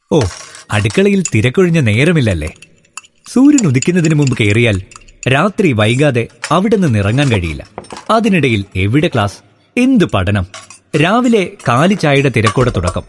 ഓ അടുക്കളയിൽ തിരക്കൊഴിഞ്ഞ നേരമില്ലല്ലേ സൂര്യൻ ഉദിക്കുന്നതിന് മുമ്പ് കയറിയാൽ രാത്രി വൈകാതെ അവിടെ നിന്ന് ഇറങ്ങാൻ കഴിയില്ല അതിനിടയിൽ എവിടെ ക്ലാസ് എന്ത് പഠനം രാവിലെ കാലി ചായയുടെ തിരക്കോടെ തുടക്കം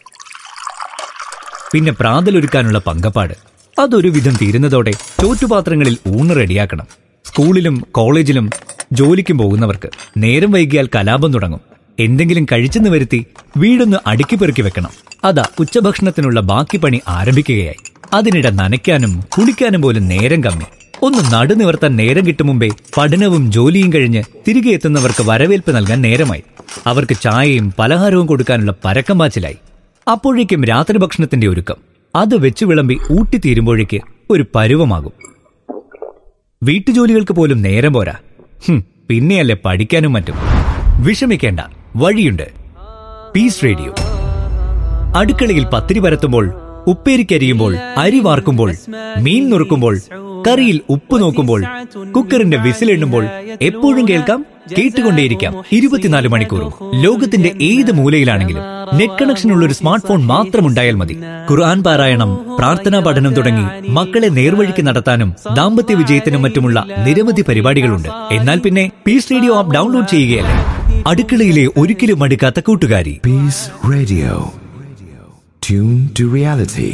പിന്നെ പ്രാതലൊരുക്കാനുള്ള പങ്കപ്പാട് അതൊരു വിധം തീരുന്നതോടെ ചോറ്റുപാത്രങ്ങളിൽ ഊണ് റെഡിയാക്കണം സ്കൂളിലും കോളേജിലും ജോലിക്കും പോകുന്നവർക്ക് നേരം വൈകിയാൽ കലാപം തുടങ്ങും എന്തെങ്കിലും കഴിച്ചെന്ന് വരുത്തി വീടൊന്ന് അടുക്കി പെറുക്കി വെക്കണം അതാ ഉച്ചഭക്ഷണത്തിനുള്ള ബാക്കി പണി ആരംഭിക്കുകയായി അതിനിടെ നനയ്ക്കാനും കുളിക്കാനും പോലും നേരം കമ്മി ഒന്ന് നടുനിവർത്താൻ നേരം കിട്ടും മുമ്പേ പഠനവും ജോലിയും കഴിഞ്ഞ് തിരികെ എത്തുന്നവർക്ക് വരവേൽപ്പ് നൽകാൻ നേരമായി അവർക്ക് ചായയും പലഹാരവും കൊടുക്കാനുള്ള പരക്കം പാച്ചിലായി അപ്പോഴേക്കും രാത്രി ഭക്ഷണത്തിന്റെ ഒരുക്കം അത് വെച്ച് വിളമ്പി ഊട്ടിത്തീരുമ്പോഴേക്ക് ഒരു പരുവമാകും വീട്ടുജോലികൾക്ക് പോലും നേരം പോരാ ഹും, പിന്നെയല്ലേ പഠിക്കാനും മറ്റും വിഷമിക്കേണ്ട വഴിയുണ്ട് പീസ് റേഡിയോ അടുക്കളയിൽ പത്തിരി പരത്തുമ്പോൾ ഉപ്പേരിക്കരിയുമ്പോൾ അരി വാർക്കുമ്പോൾ മീൻ നുറുക്കുമ്പോൾ കറിയിൽ ഉപ്പ് നോക്കുമ്പോൾ കുക്കറിന്റെ വിസിലെണ്ണുമ്പോൾ എപ്പോഴും കേൾക്കാം കേട്ടുകൊണ്ടേയിരിക്കാം ഇരുപത്തിനാല് മണിക്കൂറും ലോകത്തിന്റെ ഏത് മൂലയിലാണെങ്കിലും നെറ്റ് കണക്ഷൻ ഉള്ള ഒരു സ്മാർട്ട് ഫോൺ മാത്രം ഉണ്ടായാൽ മതി ഖുർആൻ പാരായണം പ്രാർത്ഥനാ പഠനം തുടങ്ങി മക്കളെ നേർവഴിക്ക് നടത്താനും ദാമ്പത്യ വിജയത്തിനും മറ്റുമുള്ള നിരവധി പരിപാടികളുണ്ട് എന്നാൽ പിന്നെ പീസ് റേഡിയോ ആപ്പ് ഡൗൺലോഡ് ചെയ്യുകയല്ലേ അടുക്കളയിലെ ഒരിക്കലും മടുക്കാത്ത കൂട്ടുകാരി Peace Radio. Tune to reality.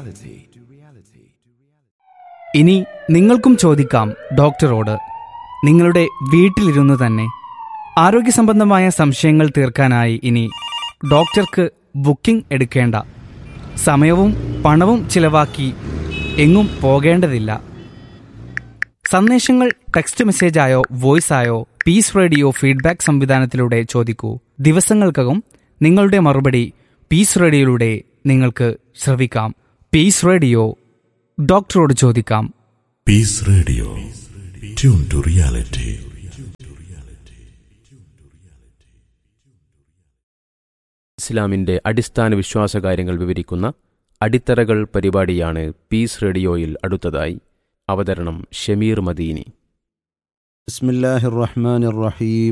ഇനി നിങ്ങൾക്കും ചോദിക്കാം ഡോക്ടറോട് നിങ്ങളുടെ വീട്ടിലിരുന്ന് തന്നെ ആരോഗ്യ സംബന്ധമായ സംശയങ്ങൾ തീർക്കാനായി ഇനി ഡോക്ടർക്ക് ബുക്കിംഗ് എടുക്കേണ്ട സമയവും പണവും ചിലവാക്കി എങ്ങും പോകേണ്ടതില്ല സന്ദേശങ്ങൾ ടെക്സ്റ്റ് മെസ്സേജായോ വോയിസ് ആയോ പീസ് റേഡിയോ ഫീഡ്ബാക്ക് സംവിധാനത്തിലൂടെ ചോദിക്കൂ ദിവസങ്ങൾക്കകം നിങ്ങളുടെ മറുപടി പീസ് റേഡിയോയിലൂടെ നിങ്ങൾക്ക് ശ്രവിക്കാം പീസ് റേഡിയോ ഡോക്ടറോട് ചോദിക്കാം Peace Radio. Tune to reality. ഇസ്ലാമിന്റെ അടിസ്ഥാന വിശ്വാസകാര്യങ്ങൾ വിവരിക്കുന്ന അടിത്തറകൾ പരിപാടിയാണ് പീസ് റേഡിയോയിൽ അടുത്തതായി അവതരണം ഷമീർ മദീനി بسم الله الرحمن الرحيم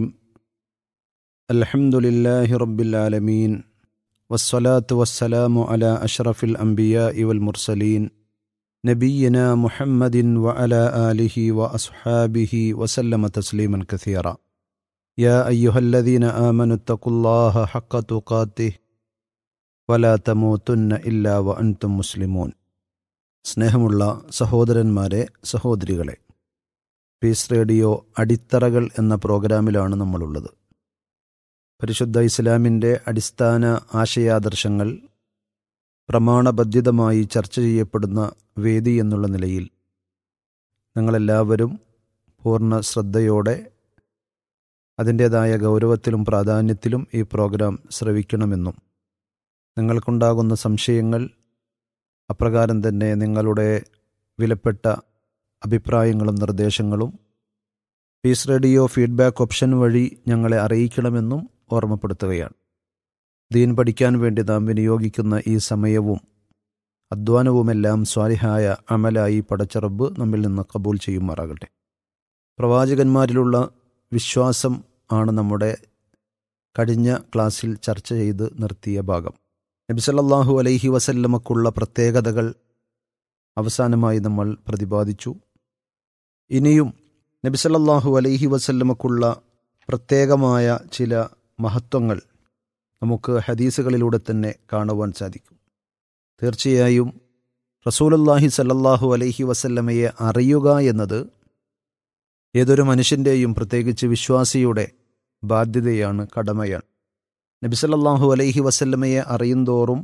الحمد لله رب العالمين والصلاة والسلام على أشرف الأنبياء والمرسلين نبينا محمد وعلى آله وأصحابه وسلم تسليما كثيرا يا أيها الذين آمنوا اتقوا الله حق تقاته ولا تموتن إلا وأنتم مسلمون സ്നേഹമുള്ള സഹോദരന്മാരെ സഹോദരികളെ പീസ് റേഡിയോ അടിത്തറകൾ എന്ന പ്രോഗ്രാമിലാണ് നമ്മളുള്ളത് പരിശുദ്ധ ഇസ്ലാമിൻ്റെ അടിസ്ഥാന ആശയാദർശങ്ങൾ പ്രമാണബദ്ധിതമായി ചർച്ച ചെയ്യപ്പെടുന്ന വേദി എന്നുള്ള നിലയിൽ ഞങ്ങളെല്ലാവരും പൂർണ്ണ ശ്രദ്ധയോടെ അതിൻ്റേതായ ഗൗരവത്തിലും പ്രാധാന്യത്തിലും ഈ പ്രോഗ്രാം ശ്രവിക്കണമെന്നും നിങ്ങൾക്കുണ്ടാകുന്ന സംശയങ്ങൾ അപ്രകാരം തന്നെ നിങ്ങളുടെ വിലപ്പെട്ട അഭിപ്രായങ്ങളും നിർദ്ദേശങ്ങളും പീസ് റേഡിയോ ഫീഡ്ബാക്ക് ഓപ്ഷൻ വഴി ഞങ്ങളെ അറിയിക്കണമെന്നും ഓർമ്മപ്പെടുത്തുകയാണ് ദീൻ പഠിക്കാൻ വേണ്ടി നാം വിനിയോഗിക്കുന്ന ഈ സമയവും അധ്വാനവുമെല്ലാം സ്വാലിഹായ അമലായി പടച്ചറബ് നമ്മിൽ നിന്ന് കബൂൽ ചെയ്യുമാറാകട്ടെ പ്രവാചകന്മാരിലുള്ള വിശ്വാസം ആണ് നമ്മുടെ കഴിഞ്ഞ ക്ലാസ്സിൽ ചർച്ച ചെയ്ത് നിർത്തിയ ഭാഗം നബിസല്ലാഹു അലൈഹി വസല്ലമക്കുള്ള പ്രത്യേകതകൾ അവസാനമായി നമ്മൾ പ്രതിപാദിച്ചു ഇനിയും നബിസല്ലാഹു അലൈഹി വസല്ലമക്കുള്ള പ്രത്യേകമായ ചില മഹത്വങ്ങൾ നമുക്ക് ഹദീസുകളിലൂടെ തന്നെ കാണുവാൻ സാധിക്കും തീർച്ചയായും റസൂലല്ലാഹി സല്ലല്ലാഹു അലൈഹി വസല്ലമയെ അറിയുക എന്നത് ഏതൊരു മനുഷ്യൻ്റെയും പ്രത്യേകിച്ച് വിശ്വാസിയുടെ ബാധ്യതയാണ് കടമയാണ് നബിസല്ലാഹു അലൈഹി വസല്ലമയെ അറിയുന്തോറും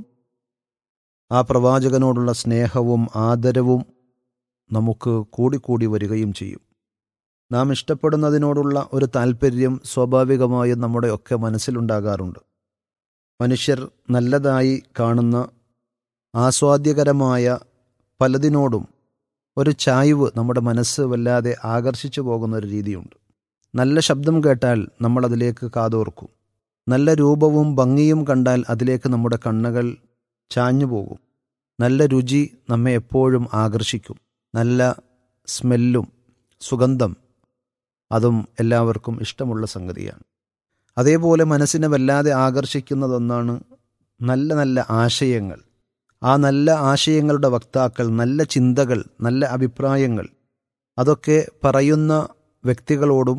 ആ പ്രവാചകനോടുള്ള സ്നേഹവും ആദരവും നമുക്ക് കൂടിക്കൂടി വരികയും ചെയ്യും നാം ഇഷ്ടപ്പെടുന്നതിനോടുള്ള ഒരു താല്പര്യം സ്വാഭാവികമായും നമ്മുടെ ഒക്കെ മനസ്സിലുണ്ടാകാറുണ്ട് മനുഷ്യർ നല്ലതായി കാണുന്ന ആസ്വാദ്യകരമായ പലതിനോടും ഒരു ചായ്വ് നമ്മുടെ മനസ്സ് വല്ലാതെ ആകർഷിച്ചു പോകുന്ന ഒരു രീതിയുണ്ട് നല്ല ശബ്ദം കേട്ടാൽ നമ്മൾ അതിലേക്ക് കാതോർക്കും നല്ല രൂപവും ഭംഗിയും കണ്ടാൽ അതിലേക്ക് നമ്മുടെ കണ്ണുകൾ ചാഞ്ഞു പോകും നല്ല രുചി നമ്മെ എപ്പോഴും ആകർഷിക്കും നല്ല സ്മെല്ലും സുഗന്ധം അതും എല്ലാവർക്കും ഇഷ്ടമുള്ള സംഗതിയാണ് അതേപോലെ മനസ്സിനെ വല്ലാതെ ആകർഷിക്കുന്നതൊന്നാണ് നല്ല നല്ല ആശയങ്ങൾ ആ നല്ല ആശയങ്ങളുടെ വക്താക്കൾ നല്ല ചിന്തകൾ നല്ല അഭിപ്രായങ്ങൾ അതൊക്കെ പറയുന്ന വ്യക്തികളോടും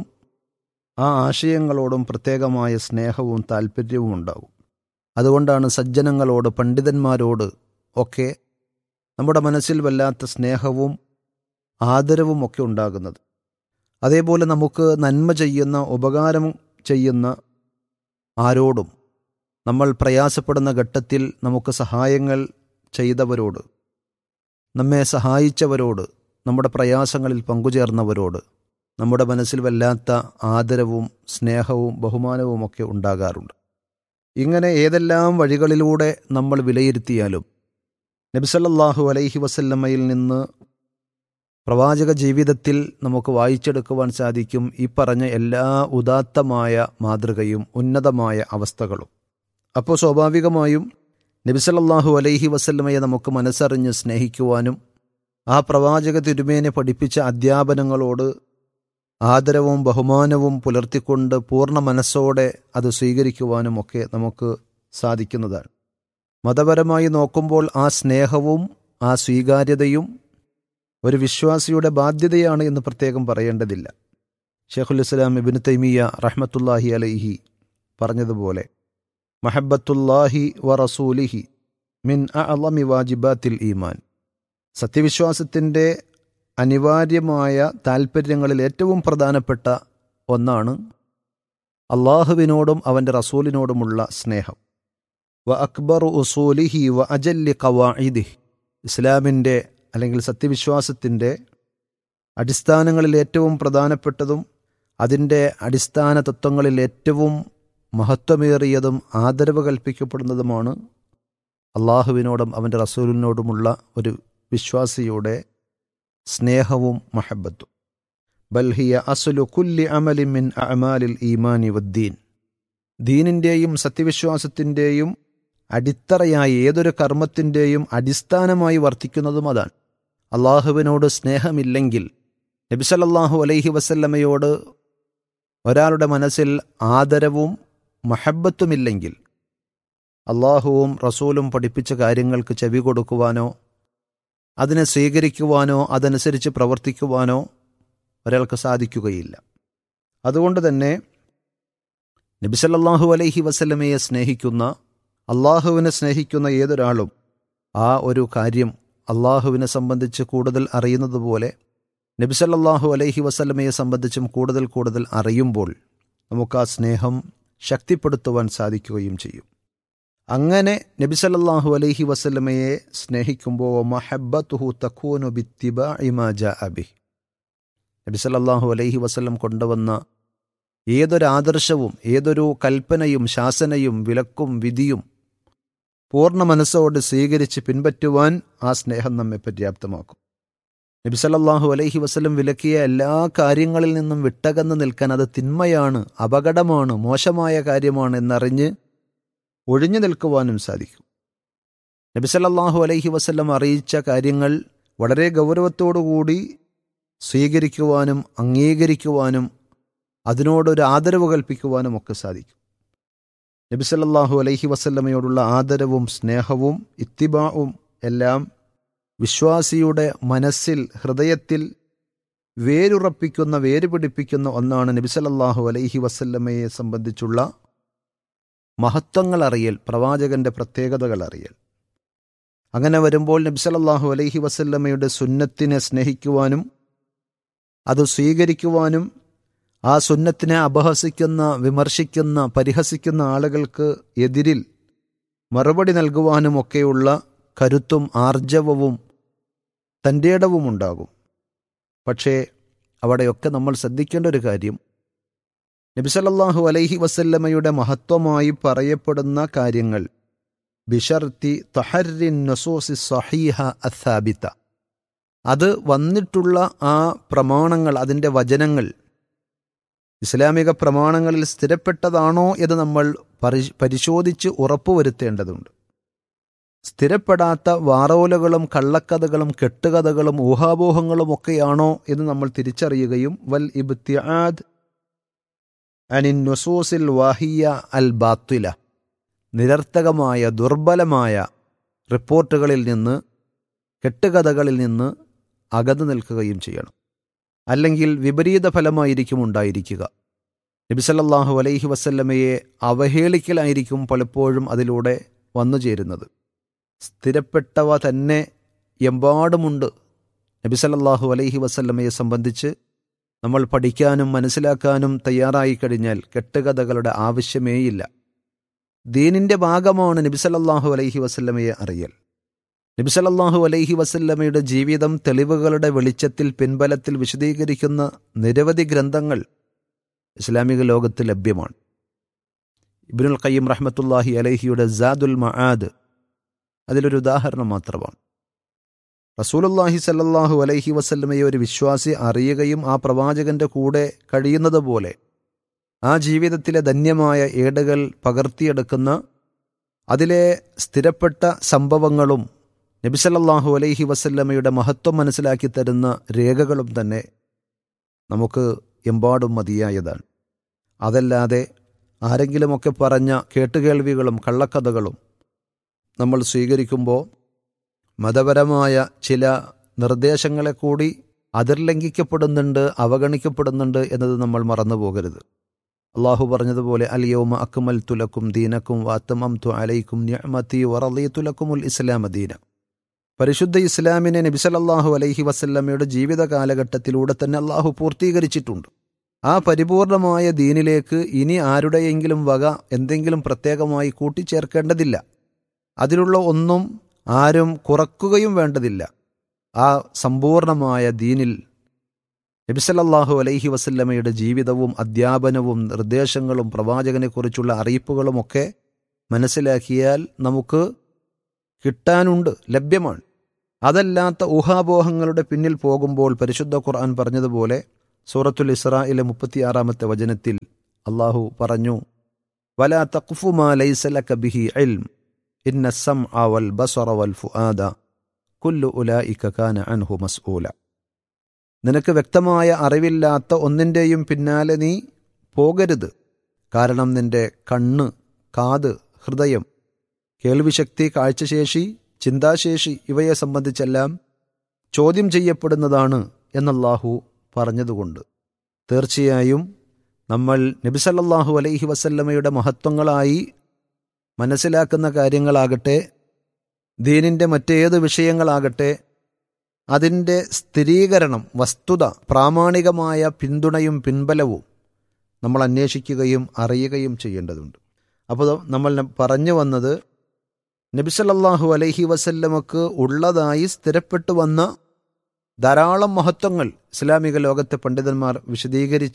ആ ആശയങ്ങളോടും പ്രത്യേകമായ സ്നേഹവും താല്പര്യവും ഉണ്ടാവും അതുകൊണ്ടാണ് സജ്ജനങ്ങളോട് പണ്ഡിതന്മാരോട് ഒക്കെ നമ്മുടെ മനസ്സിൽ വല്ലാത്ത സ്നേഹവും ആദരവും ഒക്കെ ഉണ്ടാകുന്നത് അതേപോലെ നമുക്ക് നന്മ ചെയ്യുന്ന ഉപകാരം ചെയ്യുന്ന ആരോടും നമ്മൾ പ്രയാസപ്പെടുന്ന ഘട്ടത്തിൽ നമുക്ക് സഹായങ്ങൾ ചെയ്തവരോട് നമ്മെ സഹായിച്ചവരോട് നമ്മുടെ പ്രയാസങ്ങളിൽ പങ്കുചേർന്നവരോട് നമ്മുടെ മനസ്സിൽ വല്ലാത്ത ആദരവും സ്നേഹവും ബഹുമാനവും ഒക്കെ ഉണ്ടാകാറുണ്ട് ഇങ്ങനെ ഏതെല്ലാം വഴികളിലൂടെ നമ്മൾ വിലയിരുത്തിയാലും നബിസല്ലാഹു അലൈഹി വസല്ലമ്മയിൽ നിന്ന് പ്രവാചക ജീവിതത്തിൽ നമുക്ക് വായിച്ചെടുക്കുവാൻ സാധിക്കും ഈ പറഞ്ഞ എല്ലാ ഉദാത്തമായ മാതൃകയും ഉന്നതമായ അവസ്ഥകളും അപ്പോൾ സ്വാഭാവികമായും നബിസലല്ലാഹു അലൈഹി വസല്ലമയെ നമുക്ക് മനസ്സറിഞ്ഞ് സ്നേഹിക്കുവാനും ആ പ്രവാചക തിരുമേനെ പഠിപ്പിച്ച അധ്യാപനങ്ങളോട് ആദരവും ബഹുമാനവും പുലർത്തിക്കൊണ്ട് പൂർണ്ണ മനസ്സോടെ അത് സ്വീകരിക്കുവാനും ഒക്കെ നമുക്ക് സാധിക്കുന്നതാണ് മതപരമായി നോക്കുമ്പോൾ ആ സ്നേഹവും ആ സ്വീകാര്യതയും ഒരു വിശ്വാസിയുടെ ബാധ്യതയാണ് എന്ന് പ്രത്യേകം പറയേണ്ടതില്ല ഷെയ്ഖുൽ ഇസ്ലാം ഇബിൻ തൈമിയ റഹ്മത്തുല്ലാഹി അലൈഹി പറഞ്ഞതുപോലെ മഹബത്തുല്ലാഹി വ റസൂലിഹി മിൻ അഅളമി വാജിബാത്തിൽ ഈമാൻ സത്യവിശ്വാസത്തിൻ്റെ അനിവാര്യമായ താൽപ്പര്യങ്ങളിൽ ഏറ്റവും പ്രധാനപ്പെട്ട ഒന്നാണ് അള്ളാഹുവിനോടും അവൻ്റെ റസൂലിനോടുമുള്ള സ്നേഹം വ അക്ബർ ഉസൂലിഹി വ അജല്ലി കവാഇദിഹ് ഇസ്ലാമിൻ്റെ അല്ലെങ്കിൽ സത്യവിശ്വാസത്തിൻ്റെ അടിസ്ഥാനങ്ങളിൽ ഏറ്റവും പ്രധാനപ്പെട്ടതും അതിൻ്റെ അടിസ്ഥാന തത്വങ്ങളിൽ ഏറ്റവും മഹത്വമേറിയതും ആദരവ് കൽപ്പിക്കപ്പെടുന്നതുമാണ് അള്ളാഹുവിനോടും അവൻ്റെ റസൂലിനോടുമുള്ള ഒരു വിശ്വാസിയുടെ സ്നേഹവും മഹബത്തും ബൽഹിയ അസുലു കുല്ലി അമലി മിൻ അമാലിൽ ഈമാനി വദ്ദീൻ ദീനിൻ്റെയും സത്യവിശ്വാസത്തിൻ്റെയും അടിത്തറയായി ഏതൊരു കർമ്മത്തിൻ്റെയും അടിസ്ഥാനമായി വർത്തിക്കുന്നതും അതാണ് അള്ളാഹുവിനോട് സ്നേഹമില്ലെങ്കിൽ നബിസലല്ലാഹു അലൈഹി വസല്ലമയോട് ഒരാളുടെ മനസ്സിൽ ആദരവും മഹബത്തുമില്ലെങ്കിൽ അള്ളാഹുവും റസൂലും പഠിപ്പിച്ച കാര്യങ്ങൾക്ക് ചെവി കൊടുക്കുവാനോ അതിനെ സ്വീകരിക്കുവാനോ അതനുസരിച്ച് പ്രവർത്തിക്കുവാനോ ഒരാൾക്ക് സാധിക്കുകയില്ല അതുകൊണ്ട് തന്നെ നബിസല്ലാഹു അലൈഹി വസല്ലമയെ സ്നേഹിക്കുന്ന അള്ളാഹുവിനെ സ്നേഹിക്കുന്ന ഏതൊരാളും ആ ഒരു കാര്യം അള്ളാഹുവിനെ സംബന്ധിച്ച് കൂടുതൽ അറിയുന്നത് പോലെ നബിസല്ലാഹു അലൈഹി വസല്ലമയെ സംബന്ധിച്ചും കൂടുതൽ കൂടുതൽ അറിയുമ്പോൾ നമുക്ക് ആ സ്നേഹം ശക്തിപ്പെടുത്തുവാൻ സാധിക്കുകയും ചെയ്യും അങ്ങനെ നബിസല്ലാഹു അലൈഹി വസല്ലമയെ സ്നേഹിക്കുമ്പോൾ മഹബത്തുഹു തഖൂനു ബിത്തിബ ഇമാജ അബി നബിസല്ലാഹു അലൈഹി വസല്ലം കൊണ്ടുവന്ന ഏതൊരു ആദർശവും ഏതൊരു കൽപ്പനയും ശാസനയും വിലക്കും വിധിയും പൂർണ്ണ മനസ്സോട് സ്വീകരിച്ച് പിൻപറ്റുവാൻ ആ സ്നേഹം നമ്മെ പര്യാപ്തമാക്കും നബി സല്ലല്ലാഹു അലൈഹി വസല്ലം വിലക്കിയ എല്ലാ കാര്യങ്ങളിൽ നിന്നും വിട്ടകന്ന് നിൽക്കാൻ അത് തിന്മയാണ് അപകടമാണ് മോശമായ കാര്യമാണ് എന്നറിഞ്ഞ് ഒഴിഞ്ഞു നിൽക്കുവാനും സാധിക്കും നബി സല്ലല്ലാഹു അലൈഹി വസല്ലം അറിയിച്ച കാര്യങ്ങൾ വളരെ ഗൗരവത്തോടുകൂടി സ്വീകരിക്കുവാനും അംഗീകരിക്കുവാനും അതിനോടൊരു ആദരവ് കൽപ്പിക്കുവാനും ഒക്കെ സാധിക്കും നബി സല്ലല്ലാഹു അലൈഹി വസല്ലമയോടുള്ള ആദരവും സ്നേഹവും ഇത്തിബാവും എല്ലാം വിശ്വാസിയുടെ മനസ്സിൽ ഹൃദയത്തിൽ വേരുറപ്പിക്കുന്ന വേര് പിടിപ്പിക്കുന്ന ഒന്നാണ് നബി സല്ലല്ലാഹു അലൈഹി വസല്ലമയെ സംബന്ധിച്ചുള്ള മഹത്വങ്ങൾ അറിയൽ പ്രവാചകന്റെ പ്രത്യേകതകൾ അറിയൽ അങ്ങനെ വരുമ്പോൾ നബി സല്ലല്ലാഹു അലൈഹി വസല്ലമയുടെ സുന്നത്തിനെ സ്നേഹിക്കുവാനും അത് സ്വീകരിക്കുവാനും ആ സുന്നത്തിനെ അപഹസിക്കുന്ന വിമർശിക്കുന്ന പരിഹസിക്കുന്ന ആളുകൾക്ക് എതിരിൽ മറുപടി നൽകുവാനുമൊക്കെയുള്ള കരുത്തും ആർജവവും തൻ്റെ ഇടവും ഉണ്ടാകും പക്ഷേ അവിടെയൊക്കെ നമ്മൾ ശ്രദ്ധിക്കേണ്ട ഒരു കാര്യം നബിസലല്ലാഹു അലൈഹി വസല്ലമയുടെ മഹത്വമായി പറയപ്പെടുന്ന കാര്യങ്ങൾ ബിഷർത്തി തഹരിൻ നസോസി സഹീഹ അസാബിത്ത അത് വന്നിട്ടുള്ള ആ പ്രമാണങ്ങൾ അതിൻ്റെ വചനങ്ങൾ ഇസ്ലാമിക പ്രമാണങ്ങളിൽ സ്ഥിരപ്പെട്ടതാണോ എന്ന് നമ്മൾ പരി പരിശോധിച്ച് ഉറപ്പുവരുത്തേണ്ടതുണ്ട് സ്ഥിരപ്പെടാത്ത വാറോലകളും കള്ളക്കഥകളും കെട്ടുകഥകളും ഊഹാപോഹങ്ങളും ഒക്കെയാണോ എന്ന് നമ്മൾ തിരിച്ചറിയുകയും വൽ ഇബ്തിആദ് അനിൻ നുസൂസിൽ വാഹിയ അൽ ബാത്തുല നിരർത്ഥകമായ ദുർബലമായ റിപ്പോർട്ടുകളിൽ നിന്ന് കെട്ടുകഥകളിൽ നിന്ന് അകന്നു നിൽക്കുകയും ചെയ്യണം അല്ലെങ്കിൽ വിപരീത ഫലമായിരിക്കും ഉണ്ടായിരിക്കുക നബിസല്ലാഹു അലൈഹി വസല്ലമയെ അവഹേളിക്കലായിരിക്കും പലപ്പോഴും അതിലൂടെ വന്നു ചേരുന്നത് സ്ഥിരപ്പെട്ടവ തന്നെ എമ്പാടുമുണ്ട് നബിസല്ലാഹു അലൈഹി വസല്ലമയെ സംബന്ധിച്ച് നമ്മൾ പഠിക്കാനും മനസ്സിലാക്കാനും തയ്യാറായി കഴിഞ്ഞാൽ കെട്ടുകഥകളുടെ ആവശ്യമേയില്ല ദീനിന്റെ ഭാഗമാണ് നബിസലല്ലാഹു അലൈഹി വസല്ലമയെ അറിയൽ നബിസലല്ലാഹു അലൈഹി വസല്ലമയുടെ ജീവിതം തെളിവുകളുടെ വെളിച്ചത്തിൽ പിൻബലത്തിൽ വിശദീകരിക്കുന്ന നിരവധി ഗ്രന്ഥങ്ങൾ ഇസ്ലാമിക ലോകത്ത് ലഭ്യമാണ് ഇബ്നുൽ ഖയ്യം റഹ്മത്തുല്ലാഹി അലൈഹിയുടെ സാദുൽ മആദ് അതിലൊരു ഉദാഹരണം മാത്രമാണ് റസൂലുല്ലാഹി സല്ലല്ലാഹു അലൈഹി വസല്ലമയെ ഒരു വിശ്വാസി അറിയുകയും ആ പ്രവാചകന്റെ കൂടെ കഴിയുന്നത് പോലെ ആ ജീവിതത്തിലെ ധന്യമായ ഏടുകൾ പകർത്തിയെടുക്കുന്ന അതിലെ സ്ഥിരപ്പെട്ട സംഭവങ്ങളും നബിസല്ലാഹു അലൈഹി വസല്ലമയുടെ മഹത്വം മനസ്സിലാക്കി തരുന്ന രേഖകളും തന്നെ നമുക്ക് എമ്പാടും മതിയായതാണ് അതല്ലാതെ ആരെങ്കിലുമൊക്കെ പറഞ്ഞ കേട്ടുകേൾവികളും കള്ളക്കഥകളും നമ്മൾ സ്വീകരിക്കുമ്പോൾ മതപരമായ ചില നിർദ്ദേശങ്ങളെ കൂടി അതിർലംഘിക്കപ്പെടുന്നുണ്ട് അവഗണിക്കപ്പെടുന്നുണ്ട് എന്നത് നമ്മൾ മറന്നു പോകരുത് അള്ളാഹു പറഞ്ഞതുപോലെ അലിയോമ അക്മൽ തുലക്കും ദീനക്കും വാത്തമം തു അലൈക്കും ഞമത്തി വറലി തുലക്കുമുൽ ഇസ്ലാം ദീന പരിശുദ്ധ ഇസ്ലാമിനെ നബിസലല്ലാഹു അലൈഹി വസല്ലമയുടെ ജീവിത കാലഘട്ടത്തിലൂടെ തന്നെ അള്ളാഹു പൂർത്തീകരിച്ചിട്ടുണ്ട് ആ പരിപൂർണമായ ദീനിലേക്ക് ഇനി ആരുടെയെങ്കിലും വക എന്തെങ്കിലും പ്രത്യേകമായി കൂട്ടിച്ചേർക്കേണ്ടതില്ല അതിലുള്ള ഒന്നും ആരും കുറക്കുകയും വേണ്ടതില്ല ആ സമ്പൂർണമായ ദീനിൽ നബിസലല്ലാഹു അലൈഹി വസല്ലമയുടെ ജീവിതവും അധ്യാപനവും നിർദ്ദേശങ്ങളും പ്രവാചകനെക്കുറിച്ചുള്ള അറിയിപ്പുകളുമൊക്കെ മനസ്സിലാക്കിയാൽ നമുക്ക് കിട്ടാനുണ്ട് ലഭ്യമാണ് അതല്ലാത്ത ഊഹാപോഹങ്ങളുടെ പിന്നിൽ പോകുമ്പോൾ പരിശുദ്ധ ഖുർആൻ പറഞ്ഞതുപോലെ സൂറത്തുൽ ഇസ്രായിലെ മുപ്പത്തിയാറാമത്തെ വചനത്തിൽ അള്ളാഹു പറഞ്ഞു വല തഖ്ഫുമാ ലൈസലക ബിഹി ഇൽം ഇന്ന السمع والبصر والفؤاد കുല്ലു ഉലായിക കാന അൻഹു മസ്ഊല നിനക്ക് വ്യക്തമായ അറിവില്ലാത്ത ഒന്നിൻ്റെയും പിന്നാലെ നീ പോകരുത് കാരണം നിന്റെ കണ്ണ് കാത് ഹൃദയം കേൾവിശക്തി കാഴ്ചശേഷി ചിന്താശേഷി ഇവയെ സംബന്ധിച്ചെല്ലാം ചോദ്യം ചെയ്യപ്പെടുന്നതാണ് എന്നല്ലാഹു പറഞ്ഞതുകൊണ്ട് തീർച്ചയായും നമ്മൾ നബിസല്ലാഹു അലൈഹി വസല്ലമയുടെ മഹത്വങ്ങളായി മനസ്സിലാക്കുന്ന കാര്യങ്ങളാകട്ടെ ദീനിൻ്റെ മറ്റേത് വിഷയങ്ങളാകട്ടെ അതിൻ്റെ സ്ഥിരീകരണം വസ്തുത പ്രാമാണികമായ പിന്തുണയും പിൻബലവും നമ്മൾ അന്വേഷിക്കുകയും അറിയുകയും ചെയ്യേണ്ടതുണ്ട് അപ്പോൾ നമ്മൾ പറഞ്ഞു വന്നത് നബിസല്ലാഹു അലൈഹി വസല്ലമക്ക് ഉള്ളതായി സ്ഥിരപ്പെട്ടു വന്ന ധാരാളം മഹത്വങ്ങൾ ഇസ്ലാമിക ലോകത്തെ പണ്ഡിതന്മാർ വിശദീകരിച്ച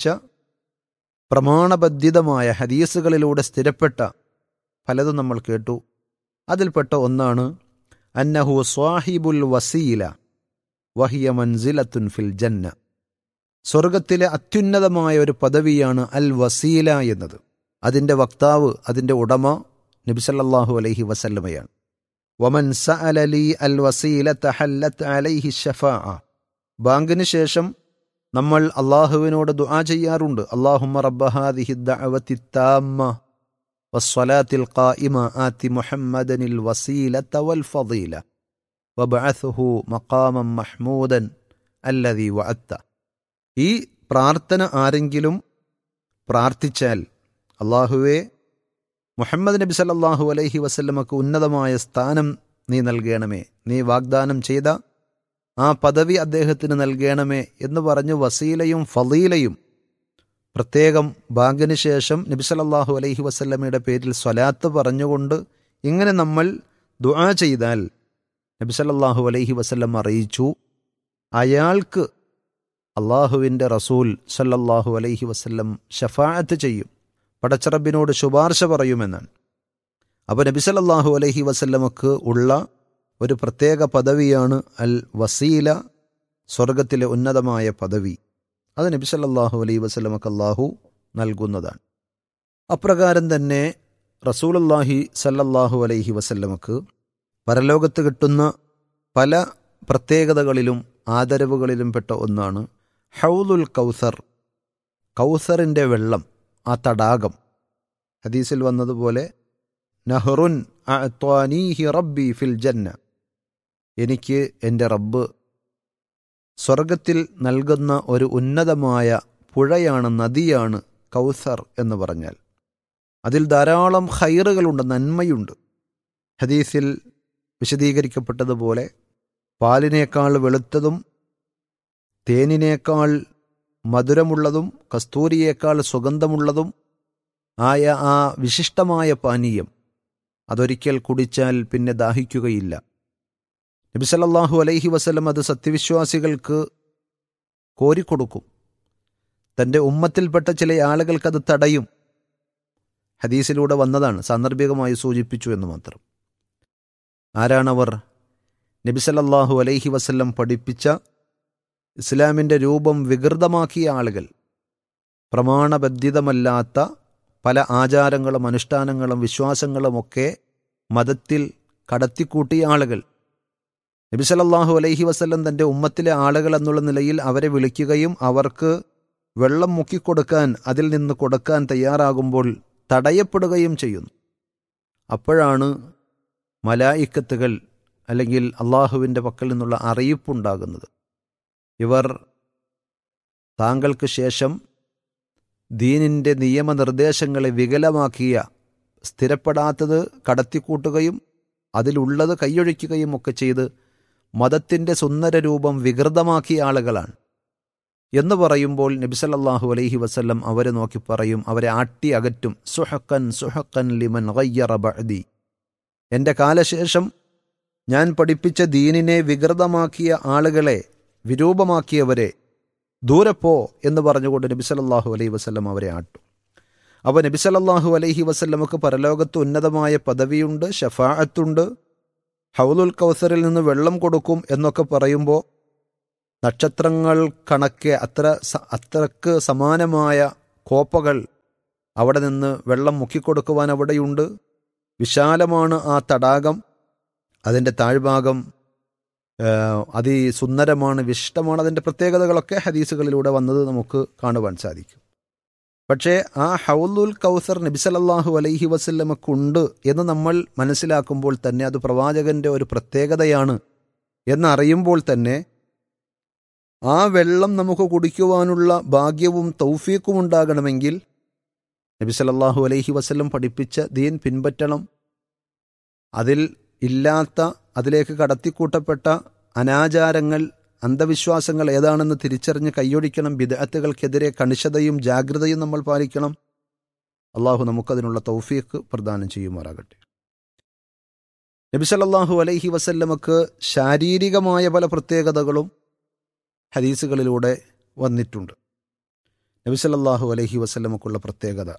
പ്രമാണബദ്ധിതമായ ഹദീസുകളിലൂടെ സ്ഥിരപ്പെട്ട പലതും നമ്മൾ കേട്ടു അതിൽപ്പെട്ട ഒന്നാണ് അന്നഹു സ്വാഹിബുൽ വസീല വഹിയ മൻസിലത്തുൻ ഫിൽ ജന്ന സ്വർഗത്തിലെ അത്യുന്നതമായ ഒരു പദവിയാണ് അൽ വസീല എന്നത് അതിൻ്റെ വക്താവ് അതിൻ്റെ ഉടമ നബിസല്ലാഹു അലൈഹി വസല്ലമയാണ് വമൻ സഅലലി അൽ വസീല തഹല്ലത്ത് അലൈഹി ഷഫാ ബാങ്കിന് ശേഷം നമ്മൾ അള്ളാഹുവിനോട് ദുആ ചെയ്യാറുണ്ട് അള്ളാഹുമ്മ റബ്ബഹാദിഹി ദഅവത്തി താമ്മ والصلاة القائمة آت محمدا الوسيلة والفضيلة وابعثه مقاما محمودا الذي وعدت ഈ പ്രാർത്ഥന ആരെങ്കിലും പ്രാർത്ഥിച്ചാൽ അള്ളാഹുവെ മുഹമ്മദ് നബി സല്ലല്ലാഹു അലൈഹി വസല്ലമക്ക് ഉന്നതമായ സ്ഥാനം നീ നൽകണമേ നീ വാഗ്ദാനം ചെയ്ത ആ പദവി അദ്ദേഹത്തിന് നൽകണമേ എന്ന് പറഞ്ഞു വസീലയും ഫലീലയും പ്രത്യേകം ബാങ്കിന് ശേഷം നബിസലല്ലാഹു അലൈഹി വസല്ലമയുടെ പേരിൽ സ്വലാത്ത് പറഞ്ഞുകൊണ്ട് ഇങ്ങനെ നമ്മൾ ദുആ ചെയ്താൽ നബിസലല്ലാഹു അലൈഹി വസല്ലം അറിയിച്ചു അയാൾക്ക് അള്ളാഹുവിൻ്റെ റസൂൽ സല്ലല്ലാഹു അലൈഹി വസല്ലം ഷഫാഅത്ത് ചെയ്യും പടച്ചറബിനോട് ശുപാർശ പറയുമെന്നാണ് അപ്പോൾ നബിസലല്ലാഹു അലൈഹി വസല്ലമക്ക് ഉള്ള ഒരു പ്രത്യേക പദവിയാണ് അൽ വസീല സ്വർഗത്തിലെ ഉന്നതമായ പദവി അത് നബി സല്ലല്ലാഹു അലൈഹി വസല്ലമക്ക് അള്ളാഹു നൽകുന്നതാണ് അപ്രകാരം തന്നെ റസൂലുള്ളാഹി സല്ലല്ലാഹു അലൈഹി വസല്ലമക്ക് പരലോകത്ത് കിട്ടുന്ന പല പ്രത്യേകതകളിലും ആദരവുകളിലും പെട്ട ഒന്നാണ് ഹൗലുൽ കൗസർ കൗസറിൻ്റെ വെള്ളം ആ തടാകം ഹദീസിൽ വന്നതുപോലെ നഹ്റുൻ അഅ്ത്വാനീഹി റബ്ബി ഫിൽ ജന്ന എനിക്ക് എൻ്റെ റബ്ബ് സ്വർഗത്തിൽ നൽകുന്ന ഒരു ഉന്നതമായ പുഴയാണ് നദിയാണ് കൗസർ എന്ന് പറഞ്ഞാൽ അതിൽ ധാരാളം ഹൈറുകളുണ്ട് നന്മയുണ്ട് ഹദീസിൽ വിശദീകരിക്കപ്പെട്ടതുപോലെ പാലിനേക്കാൾ വെളുത്തതും തേനിനേക്കാൾ മധുരമുള്ളതും കസ്തൂരിയേക്കാൾ സുഗന്ധമുള്ളതും ആയ ആ വിശിഷ്ടമായ പാനീയം അതൊരിക്കൽ കുടിച്ചാൽ പിന്നെ ദാഹിക്കുകയില്ല നബിസലല്ലാഹു അലൈഹി വസല്ലം അത് സത്യവിശ്വാസികൾക്ക് കോരിക്കൊടുക്കും തൻ്റെ ഉമ്മത്തിൽപ്പെട്ട ചില ആളുകൾക്ക് അത് തടയും ഹദീസിലൂടെ വന്നതാണ് സാന്ദർഭികമായി സൂചിപ്പിച്ചു എന്ന് മാത്രം ആരാണവർ നബിസലല്ലാഹു അലൈഹി വസല്ലം പഠിപ്പിച്ച ഇസ്ലാമിൻ്റെ രൂപം വികൃതമാക്കിയ ആളുകൾ പ്രമാണബദ്ധിതമല്ലാത്ത പല ആചാരങ്ങളും അനുഷ്ഠാനങ്ങളും വിശ്വാസങ്ങളുമൊക്കെ മതത്തിൽ കടത്തിക്കൂട്ടിയ ആളുകൾ നബിസലല്ലാഹു അലൈഹി വസല്ലം തൻ്റെ ഉമ്മത്തിലെ ആളുകൾ എന്നുള്ള നിലയിൽ അവരെ വിളിക്കുകയും അവർക്ക് വെള്ളം മുക്കിക്കൊടുക്കാൻ അതിൽ നിന്ന് കൊടുക്കാൻ തയ്യാറാകുമ്പോൾ തടയപ്പെടുകയും ചെയ്യുന്നു അപ്പോഴാണ് മലായിക്കത്തുകൾ അല്ലെങ്കിൽ അള്ളാഹുവിൻ്റെ പക്കൽ നിന്നുള്ള അറിയിപ്പുണ്ടാകുന്നത് ഇവർ താങ്കൾക്ക് ശേഷം ദീനിൻ്റെ നിയമനിർദ്ദേശങ്ങളെ വികലമാക്കിയ സ്ഥിരപ്പെടാത്തത് കടത്തിക്കൂട്ടുകയും അതിലുള്ളത് കൈയൊഴിക്കുകയും ഒക്കെ ചെയ്ത് മതത്തിൻ്റെ സുന്ദര രൂപം വികൃതമാക്കിയ ആളുകളാണ് എന്ന് പറയുമ്പോൾ നബിസല്ലാഹു അലൈഹി വസല്ലം അവരെ നോക്കി പറയും അവരെ ആട്ടി അകറ്റും സുഹക്കൻ സുഹക്കൻ ലിമൻ ഗയ്യറ ബഅദി എൻ്റെ കാലശേഷം ഞാൻ പഠിപ്പിച്ച ദീനിനെ വികൃതമാക്കിയ ആളുകളെ വിരൂപമാക്കിയവരെ ദൂരെ പോ എന്ന് പറഞ്ഞുകൊണ്ട് നബിസലല്ലാഹു അലൈഹി വസല്ലം അവരെ ആട്ടും അപ്പോൾ നബിസലല്ലാഹു അലൈഹി വസല്ലമക്ക് പരലോകത്ത് ഉന്നതമായ പദവിയുണ്ട് ഷഫാഅത്തുണ്ട് ഹൗലുൽ കൗസറിൽ നിന്ന് വെള്ളം കൊടുക്കും എന്നൊക്കെ പറയുമ്പോൾ നക്ഷത്രങ്ങൾ കണക്കെ അത്ര സ- അത്രക്ക് സമാനമായ കോപ്പകൾ അവിടെ നിന്ന് വെള്ളം മുക്കിക്കൊടുക്കുവാൻ അവിടെയുണ്ട് വിശാലമാണ് ആ തടാകം അതിൻ്റെ താഴ്ഭാഗം ഏഹ്, അതിസുന്ദരമാണ് വിശിഷ്ടമാണ് അതിൻ്റെ പ്രത്യേകതകളൊക്കെ ഹദീസുകളിലൂടെ വന്നത് നമുക്ക് കാണുവാൻ സാധിക്കും പക്ഷേ ആ ഹൗലുൽ കൗസർ നബിസലല്ലാഹു അലൈഹി വസല്ലമക്കുണ്ട് എന്ന് നമ്മൾ മനസ്സിലാക്കുമ്പോൾ തന്നെ അത് പ്രവാചകന്റെ ഒരു പ്രത്യേകതയാണ് എന്നറിയുമ്പോൾ തന്നെ ആ വെള്ളം നമുക്ക് കുടിക്കുവാനുള്ള ഭാഗ്യവും തൗഫീക്കും ഉണ്ടാകണമെങ്കിൽ നബി സല്ലല്ലാഹു അലൈഹി വസല്ലം പഠിപ്പിച്ച ദീൻ പിൻപറ്റണം അതിൽ ഇല്ലാത്ത അതിലേക്ക് കടത്തിക്കൂട്ടപ്പെട്ട അനാചാരങ്ങൾ അന്ധവിശ്വാസങ്ങൾ ഏതാണെന്ന് തിരിച്ചറിഞ്ഞ് കൈയൊഴിക്കണം ബിദഅത്തുകൾക്കെതിരെ കണിശതയും ജാഗ്രതയും നമ്മൾ പാലിക്കണം അള്ളാഹു നമുക്കതിനുള്ള തൗഫീഖ് പ്രദാനം ചെയ്യുമാറാകട്ടെ നബി സല്ലല്ലാഹു അലൈഹി വസല്ലമക്ക് ശാരീരികമായ പല പ്രത്യേകതകളും ഹദീസുകളിലൂടെ വന്നിട്ടുണ്ട് നബി സല്ലല്ലാഹു അലൈഹി വസല്ലമക്കുള്ള പ്രത്യേകത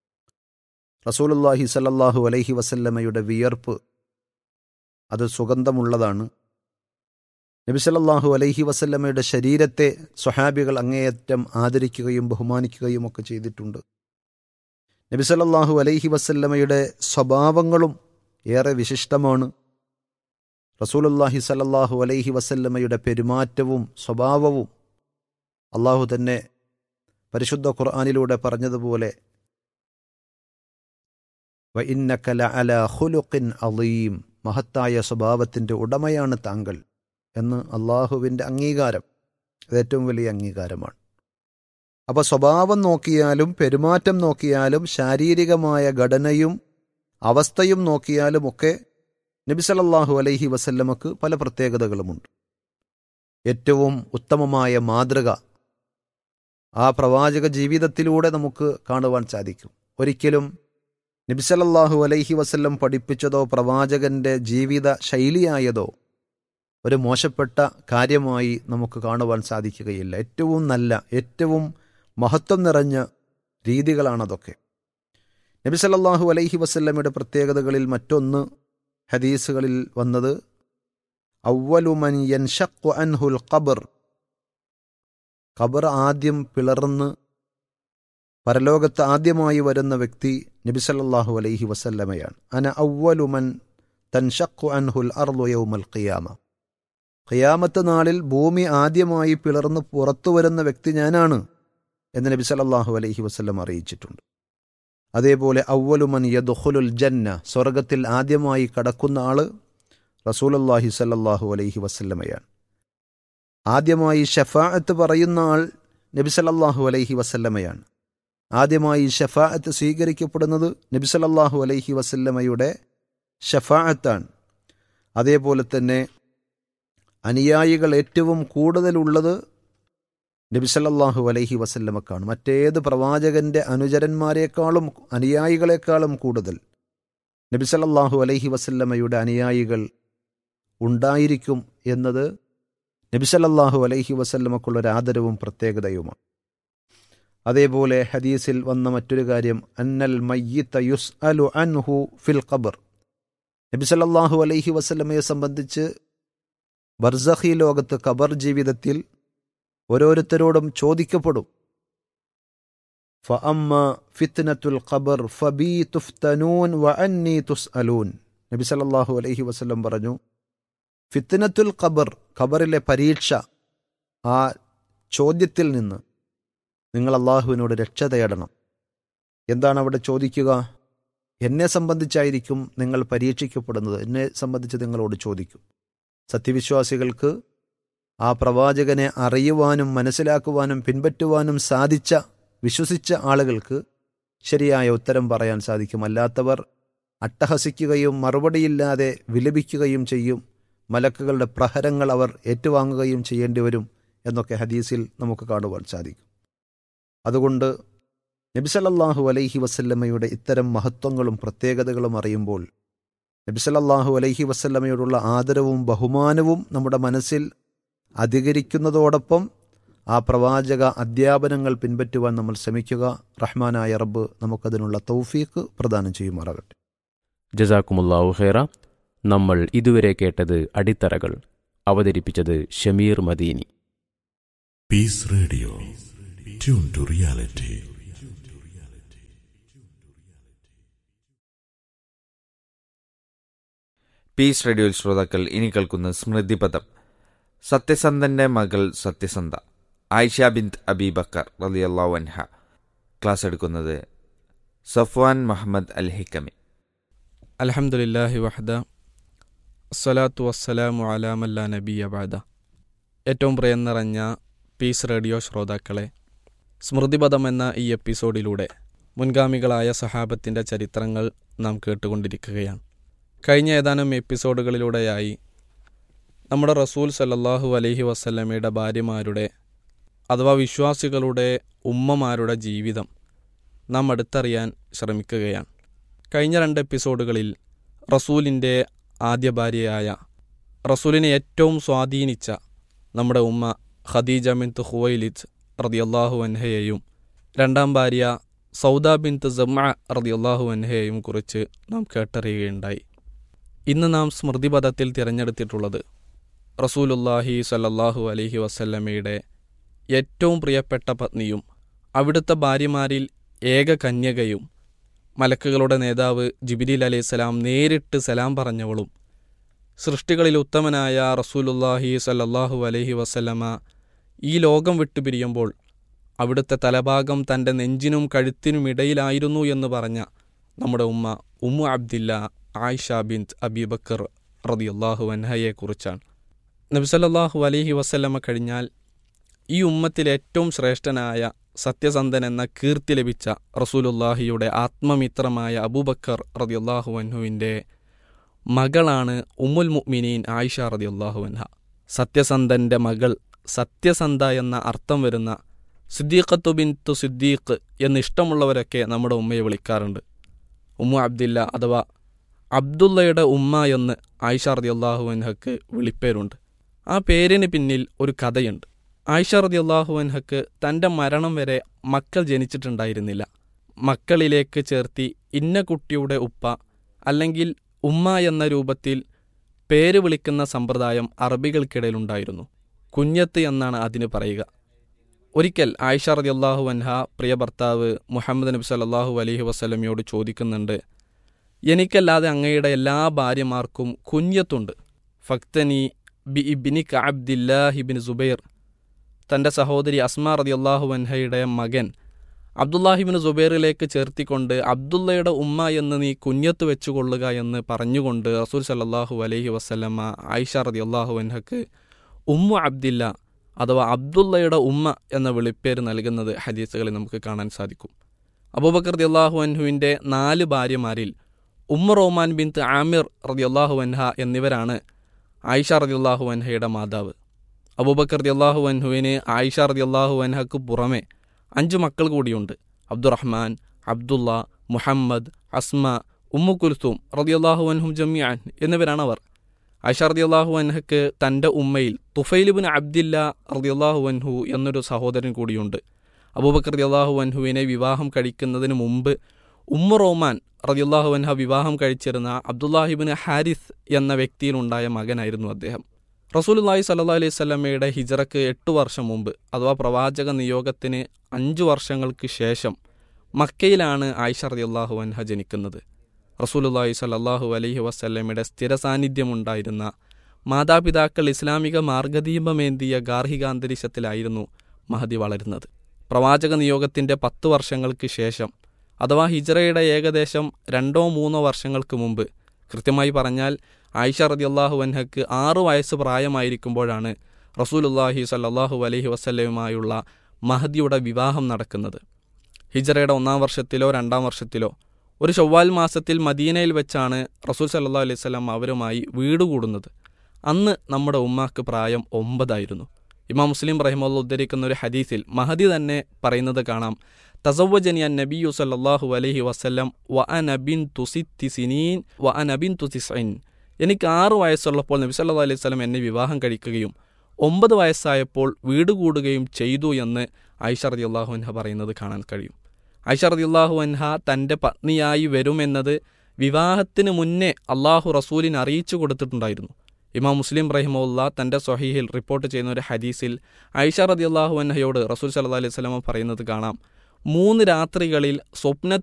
റസൂലുള്ളാഹി സല്ലല്ലാഹു അലൈഹി വസല്ലമയുടെ വിയർപ്പ് അത് സുഗന്ധമുള്ളതാണ് നബി സല്ലല്ലാഹു അലൈഹി വസല്ലമയുടെ ശരീരത്തെ സ്വഹാബികൾ അങ്ങേയറ്റം ആദരിക്കുകയും ബഹുമാനിക്കുകയും ഒക്കെ ചെയ്തിട്ടുണ്ട് നബി സല്ലല്ലാഹു അലൈഹി വസല്ലമയുടെ സ്വഭാവങ്ങളും ഏറെ വിശിഷ്ടമാണ് റസൂലുള്ളാഹി സല്ലല്ലാഹു അലൈഹി വസല്ലമയുടെ പെരുമാറ്റവും സ്വഭാവവും അള്ളാഹു തന്നെ പരിശുദ്ധ ഖുർആാനിലൂടെ പറഞ്ഞതുപോലെ വ ഇന്നക ലഅല ഖുലുഖിൻ അളീം മഹത്തായ സ്വഭാവത്തിൻ്റെ ഉടമയാണ് താങ്കൾ എന്ന് അള്ളാഹുവിൻ്റെ അംഗീകാരം അത് ഏറ്റവും വലിയ അംഗീകാരമാണ് അപ്പോൾ സ്വഭാവം നോക്കിയാലും പെരുമാറ്റം നോക്കിയാലും ശാരീരികമായ ഘടനയും അവസ്ഥയും നോക്കിയാലും ഒക്കെ നബി സല്ലല്ലാഹു അലൈഹി വസല്ലമക്ക് പല പ്രത്യേകതകളുമുണ്ട് ഏറ്റവും ഉത്തമമായ മാതൃക ആ പ്രവാചക ജീവിതത്തിലൂടെ നമുക്ക് കാണുവാൻ സാധിക്കും ഒരിക്കലും നബി സല്ലല്ലാഹു അലൈഹി വസല്ലം പഠിപ്പിച്ചതോ പ്രവാചകന്റെ ജീവിത ശൈലിയായതോ ഒരു മോശപ്പെട്ട കാര്യമായി നമുക്ക് കാണുവാൻ സാധിക്കുകയില്ല ഏറ്റവും നല്ല ഏറ്റവും മഹത്വം നിറഞ്ഞ രീതികളാണതൊക്കെ നബി സല്ലല്ലാഹു അലൈഹി വസല്ലമയുടെ പ്രത്യേകതകളിൽ മറ്റൊന്ന് ഹദീസുകളിൽ വന്നത് അവലുമൻ യൻഷഖു അൻഹുൽ ഖബർ ഖബർ ആദ്യം പിളർന്ന് പരലോകത്ത് ആദ്യമായി വരുന്ന വ്യക്തി നബി സല്ലല്ലാഹു അലൈഹി വസല്ലമയാണ് അന അവലുമൻ തൻഷഖു അൻഹുൽ അർളു യൗമൽ ഖിയാമ ഖിയാമത്ത് നാളിൽ ഭൂമി ആദ്യമായി പിളർന്ന് പുറത്തു വരുന്ന വ്യക്തി ഞാനാണ് എന്ന് നബി സല്ലല്ലാഹു അലൈഹി വസല്ലം അറിയിച്ചിട്ടുണ്ട് അതേപോലെ അവലുമൻ യദുഖുലുൽ ജന്ന സ്വർഗത്തിൽ ആദ്യമായി കടക്കുന്ന ആള് റസൂലുള്ളാഹി സല്ലല്ലാഹു അലൈഹി വസല്ലമയാണ് ആദ്യമായി ഷഫാഅത്ത് പറയുന്ന ആൾ നബി സല്ലല്ലാഹു അലൈഹി വസല്ലമയാണ് ആദ്യമായി ഷഫാഅത്ത് സ്വീകരിക്കപ്പെടുന്നത് നബി സല്ലല്ലാഹു അലൈഹി വസല്ലമയുടെ ഷഫാഅത്താണ് അതേപോലെ തന്നെ അനുയായികൾ ഏറ്റവും കൂടുതലുള്ളത് നബി സല്ലല്ലാഹു അലൈഹി വസല്ലമക്കാണ് മറ്റേത് പ്രവാചകന്റെ അനുചരന്മാരെക്കാളും അനുയായികളെക്കാളും കൂടുതൽ നബി സല്ലല്ലാഹു അലൈഹി വസല്ലമയുടെ അനുയായികൾ ഉണ്ടായിരിക്കും എന്നത് നബി സല്ലല്ലാഹു അലൈഹി വസല്ലമക്കുള്ളൊരു ആദരവും പ്രത്യേകതയുമാണ് അതേപോലെ ഹദീസിൽ വന്ന മറ്റൊരു കാര്യം അന്നൽ മയ്യിത്ത യുസ് അലു അൻഹു ഫിൽ ഖബർ നബി സല്ലല്ലാഹു അലൈഹി വസല്ലമയെ സംബന്ധിച്ച് ബർസഖി ലോകത്ത് ഖബർ ജീവിതത്തിൽ ഓരോരുത്തരോടും ചോദിക്കപ്പെടും ഫഅമ്മ ഫിത്നത്തുൽ ഖബർ ഫബി തുഫ്തനൂൻ വ അന്നി തുസ്അലൂൻ നബി സല്ലല്ലാഹു അലൈഹി വസല്ലം പറഞ്ഞു ഫിത്നത്തുൽ ഖബർ ഖബറിലെ പരീക്ഷ ആ ചോദ്യത്തിൽ നിന്ന് നിങ്ങൾ അള്ളാഹുവിനോട് രക്ഷ തേടണം എന്താണ് അവിടെ ചോദിക്കുക എന്നെ സംബന്ധിച്ചായിരിക്കും നിങ്ങൾ പരീക്ഷിക്കപ്പെടുന്നത് എന്നെ സംബന്ധിച്ച് നിങ്ങളോട് ചോദിക്കും സത്യവിശ്വാസികൾക്ക് ആ പ്രവാചകനെ അറിയുവാനും മനസ്സിലാക്കുവാനും പിൻപറ്റുവാനും സാധിച്ച വിശ്വസിച്ച ആളുകൾക്ക് ശരിയായ ഉത്തരം പറയാൻ സാധിക്കും അല്ലാത്തവർ അട്ടഹസിക്കുകയും മറുപടിയില്ലാതെ വിലപിക്കുകയും ചെയ്യും മലക്കുകളുടെ പ്രഹരങ്ങൾ അവർ ഏറ്റുവാങ്ങുകയും ചെയ്യേണ്ടി വരും എന്നൊക്കെ ഹദീസിൽ നമുക്ക് കാണുവാൻ സാധിക്കും അതുകൊണ്ട് നബിസലല്ലാഹു അലൈഹി വസല്ലമ്മയുടെ ഇത്തരം മഹത്വങ്ങളും പ്രത്യേകതകളും അറിയുമ്പോൾ നബിസലല്ലാഹു അലൈഹി വസല്ലമ്മയോടുള്ള ആദരവും ബഹുമാനവും നമ്മുടെ മനസ്സിൽ അധികരിക്കുന്നതോടൊപ്പം ആ പ്രവാചക അധ്യാപനങ്ങൾ പിൻപറ്റുവാൻ നമ്മൾ ശ്രമിക്കുക റഹ്മാനായ റബ്ബ് നമുക്കതിനുള്ള തൗഫീക്ക് പ്രദാനം ചെയ്യുമാറാകട്ടെ ജസാക്കുമുല്ലാഹു ഖൈറ നമ്മൾ ഇതുവരെ കേട്ടത് അടിത്തറകൾ അവതരിപ്പിച്ചത് Shameer Madani Peace Radio. Tune to reality. Peace റേഡിയോയിൽ ശ്രോതാക്കൾ ഇനി കേൾക്കുന്ന സ്മൃതിപദം സത്യസന്ധന്റെ മകൾ സത്യസന്ധ ആയിഷ ബിന്ത് അബീബക്കർ റളിയല്ലാഹു അൻഹ ക്ലാസ് എടുക്കുന്നത് സഫ്വാൻ മുഹമ്മദ് അൽ ഹിക്കമി അലഹമുല്ലാഹി വഹദ അസ്സലാത്തു വസ്സലാമു അലാമല്ല നബി അബാദ ഏറ്റവും പ്രിയം നിറഞ്ഞ പീസ് റേഡിയോ ശ്രോതാക്കളെ സ്മൃതിപദം എന്ന ഈ എപ്പിസോഡിലൂടെ മുൻഗാമികളായ സഹാബത്തിൻ്റെ ചരിത്രങ്ങൾ നാം കേട്ടുകൊണ്ടിരിക്കുകയാണ് കഴിഞ്ഞ ഏതാനും എപ്പിസോഡുകളിലൂടെയായി നമ്മുടെ റസൂൽ സല്ലല്ലാഹു അലൈഹി വസല്ലമയുടെ ഭാര്യമാരുടെ അഥവാ വിശ്വാസികളുടെ ഉമ്മമാരുടെ ജീവിതം നാം അടുത്തറിയാൻ ശ്രമിക്കുകയാണ് കഴിഞ്ഞ രണ്ട് എപ്പിസോഡുകളിൽ റസൂലിൻ്റെ ആദ്യ ഭാര്യയായ റസൂലിനെ ഏറ്റവും സ്വാധീനിച്ച നമ്മുടെ ഉമ്മ ഖദീജ ബിൻത്ത് ഹുവൈലിദ് റതിയല്ലാഹു അൻഹയെയും രണ്ടാം ഭാര്യ സൗദ ബിൻത്ത് ജമ റതിയല്ലാഹു അൻഹയെയും കുറിച്ച് നാം കേട്ടറിയുകയുണ്ടായി ഇന്ന് നാം സ്മൃതിപഥത്തിൽ തിരഞ്ഞെടുത്തിട്ടുള്ളത് റസൂലുല്ലാഹി സല്ലല്ലാഹു അലൈഹി വസല്ലമയുടെ ഏറ്റവും പ്രിയപ്പെട്ട പത്നിയും അവിടുത്തെ ഭാര്യമാരിൽ ഏക കന്യകയും മലക്കുകളുടെ നേതാവ് ജിബിരിൽ അലൈഹിസ്സലാം നേരിട്ട് സലാം പറഞ്ഞവളും സൃഷ്ടികളിൽ ഉത്തമനായ റസൂലുല്ലാഹി സല്ലല്ലാഹു അലൈഹി വസല്ലമ ഈ ലോകം വിട്ടുപിരിയുമ്പോൾ അവിടുത്തെ തലഭാഗം തൻ്റെ നെഞ്ചിനും കഴുത്തിനും ഇടയിലായിരുന്നു എന്ന് പറഞ്ഞ നമ്മുടെ ഉമ്മ ഉമ്മു അബ്ദില്ല ആയിഷ ബിന്ത് അബീബക്കർ റതിയല്ലാഹു അൻഹയെക്കുറിച്ചാണ് നബിസല്ലാഹു അലൈഹി വസല്ലമ കഴിഞ്ഞാൽ ഈ ഉമ്മത്തിൽ ഏറ്റവും ശ്രേഷ്ഠനായ സത്യസന്ധൻ എന്ന കീർത്തി ലഭിച്ച റസൂലുല്ലാഹിയുടെ ആത്മമിത്രമായ അബൂബക്കർ റതിയല്ലാഹു അൻഹുവിൻ്റെ മകളാണ് ഉമ്മുൽ മുഅ്മിനീൻ ആയിഷ റതിയല്ലാഹു അൻഹ സത്യസന്ധൻ്റെ മകൾ സത്യസന്ധ എന്ന അർത്ഥം വരുന്ന സിദ്ദീഖത്തു ബിൻതു സിദ്ദീഖ് എന്ന് ഇഷ്ടമുള്ളവരൊക്കെ നമ്മുടെ ഉമ്മയെ വിളിക്കാറുണ്ട് ഉമ്മ അബ്ദില്ല അഥവാ അബ്ദുള്ളയുടെ ഉമ്മ എന്ന് ആയിഷ റതിയല്ലാഹു അൻഹക്ക് വിളിപ്പേരുണ്ട് ആ പേരിന് പിന്നിൽ ഒരു കഥയുണ്ട് ആയിഷ റതിയല്ലാഹു അൻഹക്ക് തൻ്റെ മരണം വരെ മക്കൾ ജനിച്ചിട്ടുണ്ടായിരുന്നില്ല മക്കളിലേക്ക് ചേർത്തി ഇന്ന കുട്ടിയുടെ ഉപ്പ അല്ലെങ്കിൽ ഉമ്മ എന്ന രൂപത്തിൽ പേര് വിളിക്കുന്ന സമ്പ്രദായം അറബികൾക്കിടയിലുണ്ടായിരുന്നു കുഞ്ഞത്ത് എന്നാണ് അതിന് പറയുക ഒരിക്കൽ ആയിഷ റതിയല്ലാഹു അൻഹ പ്രിയ ഭർത്താവ് മുഹമ്മദ് നബി സല്ലാഹു അലഹി വസ്ലമയോട് ചോദിക്കുന്നുണ്ട് എനിക്കല്ലാതെ അങ്ങയുടെ എല്ലാ ഭാര്യമാർക്കും കുഞ്ഞത്തുണ്ട് ഫക്തനി ബി ഇബിനി അബ്ദില്ലാഹിബിൻ സുബൈർ തൻ്റെ സഹോദരി അസ്മാ റതിയല്ലാഹു അൻഹയുടെ മകൻ അബ്ദുല്ലാഹിബിന് സുബൈറിലേക്ക് ചേർത്തിക്കൊണ്ട് അബ്ദുള്ളയുടെ ഉമ്മ എന്ന് നീ കുഞ്ഞത്ത് വെച്ചുകൊള്ളുക എന്ന് പറഞ്ഞുകൊണ്ട് റസൂൽ സല്ലാഹു അലൈഹി വസ്ലമ്മ ആയിഷ റതി അള്ളാഹു അൻഹക്ക് ഉമ്മു അബ്ദില്ല അഥവാ അബ്ദുള്ളയുടെ ഉമ്മ എന്ന വിളിപ്പേര് നൽകുന്നത് ഹദീസുകളിൽ നമുക്ക് കാണാൻ സാധിക്കും അബൂബക്കർ റതി അള്ളാഹു അൻഹുവിൻ്റെ നാല് ഭാര്യമാരിൽ ഉമ്മ റോമാൻ ബിൻ ആമിർ റതി അള്ളാഹു അൻഹ എന്നിവരാണ് ആയിഷ റതി അള്ളാഹു അൻഹയുടെ മാതാവ് അബൂബക്കർ റതി അള്ളാഹു അൻഹുവിന് ആയിഷ റതി അള്ളാഹു അൻഹക്ക് പുറമെ അഞ്ച് മക്കൾ കൂടിയുണ്ട് Abdurrahman Abdullah Muhammad Asma Ummu Kulsum റതിയല്ലാഹു അൻഹും ജമിയാൻ എന്നിവരാണ് അവർ ആയിഷ റതിയല്ലാഹു അൻഹക്ക് തൻ്റെ ഉമ്മയിൽ തുഫൈലിബിൻ അബ്ദില്ല റതിയല്ലാഹു അൻഹു എന്നൊരു സഹോദരൻ കൂടിയുണ്ട് അബൂബക്കർ റതിയല്ലാഹു അൻഹുവിനെ വിവാഹം കഴിക്കുന്നതിന് മുമ്പ് ഉമ്മ റോമാൻ റതിയല്ലാഹു അൻഹ വിവാഹം കഴിച്ചിരുന്ന അബ്ദുല്ലാഹിബിൻ ഹാരിസ് എന്ന വ്യക്തിയിലുണ്ടായ മകനായിരുന്നു അദ്ദേഹം റസൂലുല്ലാഹി സല്ലാ അലൈഹി സ്വലമയുടെ ഹിജറക്ക് എട്ട് വർഷം മുമ്പ് അഥവാ പ്രവാചക നിയോഗത്തിന് അഞ്ചു വർഷങ്ങൾക്ക് ശേഷം മക്കയിലാണ് ആയിഷ റളിയല്ലാഹു അൻഹ ജനിക്കുന്നത് റസൂലുല്ലാഹി സല്ലാഹു അലൈഹി വസ്ല്ലമയുടെ സ്ഥിര സാന്നിധ്യമുണ്ടായിരുന്ന മാതാപിതാക്കൾ ഇസ്ലാമിക മാർഗദീപമേന്തിയ ഗാർഹികാന്തരീക്ഷത്തിലായിരുന്നു മഹദി വളരുന്നത് പ്രവാചക നിയോഗത്തിൻ്റെ പത്ത് വർഷങ്ങൾക്ക് ശേഷം അഥവാ ഹിജറയുടെ ഏകദേശം രണ്ടോ മൂന്നോ വർഷങ്ങൾക്ക് മുമ്പ് കൃത്യമായി പറഞ്ഞാൽ ആയിഷ റതിയല്ലാഹു അൻഹക്ക് ആറു വയസ്സ് പ്രായമായിരിക്കുമ്പോഴാണ് റസൂലുല്ലാഹി സല്ലാഹു അലഹി വസ്ല്ലയുമായുള്ള മഹദിയുടെ വിവാഹം നടക്കുന്നത് ഹിജറയുടെ ഒന്നാം വർഷത്തിലോ രണ്ടാം വർഷത്തിലോ ഒരു ചൊവ്വാൽ മാസത്തിൽ മദീനയിൽ വെച്ചാണ് റസൂൽ സല്ലാ അലൈഹി സ്വലാം അവരുമായി വീട് കൂടുന്നത് അന്ന് നമ്മുടെ ഉമ്മാക്ക് പ്രായം ഒമ്പതായിരുന്നു ഇമാം മുസ്ലിം റഹിമുള്ള ഉദ്ധരിക്കുന്ന ഒരു ഹദീസിൽ മഹദി തന്നെ പറയുന്നത് കാണാം തസവ്വജനി അൻ നബിയു സല്ലാഹു അലഹി വസ്ലം വ അനബിൻ തുസിത്തി സിനീൻ വ അനബിൻ തുസിസൈൻ എനിക്ക് ആറു വയസ്സുള്ളപ്പോൾ നബി സല്ലാ അലൈഹി സ്വലം എന്നെ വിവാഹം കഴിക്കുകയും ഒമ്പത് വയസ്സായപ്പോൾ വീട് കൂടുകയും ചെയ്തു എന്ന് ഐഷ റതി അള്ളാഹു അൻഹ പറയുന്നത് കാണാൻ കഴിയും ഐഷ റതി അള്ളാഹു അൻഹ തൻ്റെ പത്നിയായി വരുമെന്നത് വിവാഹത്തിന് മുന്നേ അള്ളാഹു റസൂലിന് അറിയിച്ചു കൊടുത്തിട്ടുണ്ടായിരുന്നു ഇമാം മുസ്ലിം റഹിമുല്ല തൻ്റെ സ്വഹീഹിൽ റിപ്പോർട്ട് ചെയ്യുന്ന ഒരു ഹദീസിൽ ഐഷ റതി അള്ളാഹു അൻഹയോട് റസൂൽ സല്ലാ അലൈഹി സ്വലമ പറയുന്നത് കാണാം മൂന്ന് രാത്രികളിൽ സ്വപ്നത്തിൽ